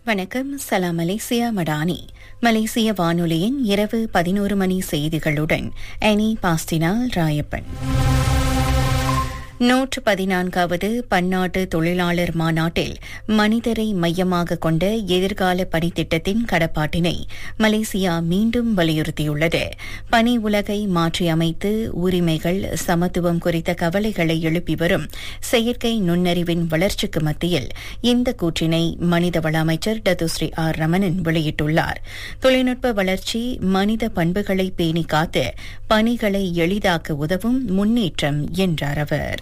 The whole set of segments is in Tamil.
வணக்கம் சலாம் மலேசியா மடானி மலேசிய வானொலியின் இரவு பதினோரு மணி செய்திகளுடன் அனி பாஸ்டினால் ராயப்பன் நூற்று பதினான்காவது பன்னாட்டு தொழிலாளர் மாநாட்டில் மனிதரை மையமாக கொண்ட எதிர்கால பணித்திட்டத்தின் கடப்பாட்டினை மலேசியா மீண்டும் வலியுறுத்தியுள்ளது பணி உலகை மாற்றியமைத்து உரிமைகள் சமத்துவம் குறித்த கவலைகளை எழுப்பி வரும் செயற்கை நுண்ணறிவின் வளர்ச்சிக்கு மத்தியில் இந்த கூற்றினை மனிதவள அமைச்சர் டத்துஸ்ரீ ஆர் ரமணன் வெளியிட்டுள்ளார் தொழில்நுட்ப வளர்ச்சி மனித பண்புகளை பேணி காத்து பணிகளை எளிதாக்க உதவும் முன்னேற்றம் என்றார் அவர்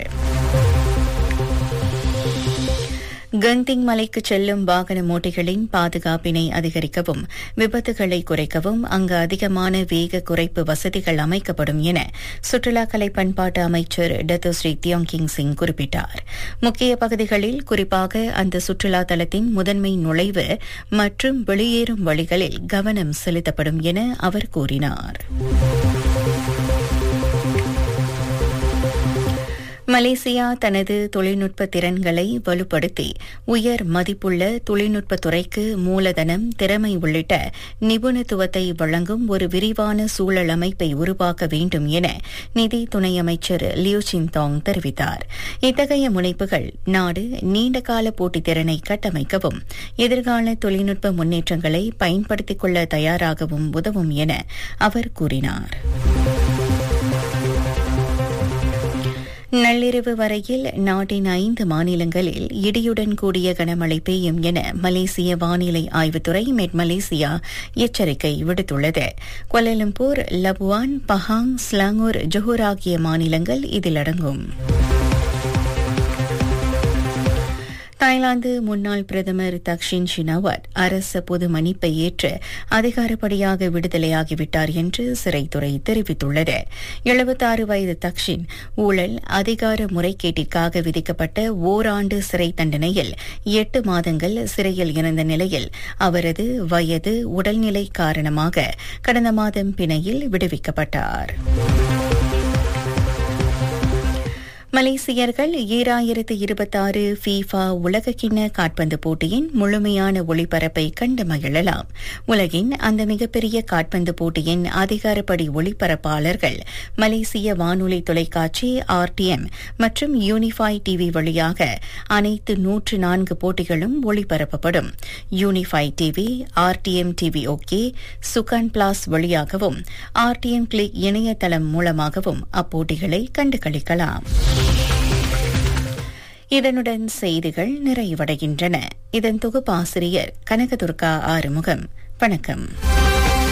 கந்திங் மலைக்கு செல்லும் வாகன ஓட்டிகளின் பாதுகாப்பினை அதிகரிக்கவும் விபத்துகளை குறைக்கவும் அங்கு அதிகமான வேக குறைப்பு வசதிகள் அமைக்கப்படும் என சுற்றுலா கலை பண்பாட்டு அமைச்சர் டத்துஸ்ரீ தியோங்கிங் சிங் குறிப்பிட்டார் முக்கிய பகுதிகளில் குறிப்பாக அந்த சுற்றுலா தலத்தின் முதன்மை நுழைவு மற்றும் வெளியேறும் வழிகளில் கவனம் செலுத்தப்படும் என அவர் கூறினார் மலேசியா தனது தொழில்நுட்ப திறன்களை வலுப்படுத்தி உயர் மதிப்புள்ள தொழில்நுட்ப துறைக்கு மூலதனம் திறமை உள்ளிட்ட நிபுணத்துவத்தை வழங்கும் ஒரு விரிவான சூழல் அமைப்பை உருவாக்க வேண்டும் என நிதி துணை அமைச்சர் லியூ சின்தாங் தெரிவித்தார் இத்தகைய முனைப்புகள் நாடு நீண்டகால போட்டித் திறனை கட்டமைக்கவும் எதிர்கால தொழில்நுட்ப முன்னேற்றங்களை பயன்படுத்திக் கொள்ள தயாராகவும் உதவும் என அவர் கூறினார் நள்ளிரவு வரையில் நாட்டின் ஐந்து மாநிலங்களில் இடியுடன் கூடிய கனமழை பெய்யும் என மலேசிய வானிலை ஆய்வுத்துறை மெட் மலேசியா எச்சரிக்கை விடுத்துள்ளது Kuala Lumpur Labuan Pahang Selangor Johor ஆகிய மாநிலங்கள் இதில் அடங்கும் தாய்லாந்து முன்னாள் பிரதமர் தக்ஷின் ஷினாவத் அரச பொது மன்னிப்பை ஏற்று அதிகாரப்படியாக விடுதலையாகிவிட்டார் என்று சிறைத்துறை தெரிவித்துள்ளது எழுபத்தாறு வயது தக்ஷின் ஊழல் அதிகார முறைகேட்டிற்காக விதிக்கப்பட்ட ஓராண்டு சிறை தண்டனையில் எட்டு மாதங்கள் சிறையில் இருந்த நிலையில் அவரது வயது உடல்நிலை காரணமாக கடந்த மாதம் பிணையில் விடுவிக்கப்பட்டார் மலேசியர்கள் ஈராயிரத்து இருபத்தாறு ஃபீஃபா உலகக்கிண்ண காட்பந்து போட்டியின் முழுமையான ஒளிபரப்பை கண்டு மகிழலாம் உலகின் அந்த மிகப்பெரிய காட்பந்து போட்டியின் அதிகாரப்படி ஒளிபரப்பாளர்கள் மலேசிய வானொலி தொலைக்காட்சி ஆர்டிஎம் மற்றும் யூனிஃபை டிவி வழியாக அனைத்து நூற்று நான்கு போட்டிகளும் ஒளிபரப்பப்படும் Unifi TV R T M TV Okey Sukan plus வழியாகவும் ஆர்டிஎம் கிளிக் இணையதளம் மூலமாகவும் அப்போட்டிகளை கண்டு களிக்கலாம் இதனுடன் செய்திகள் நிறைவடைகின்றன இதன் தொகுப்பாசிரியர் கனகதுர்கா ஆறுமுகம் வணக்கம்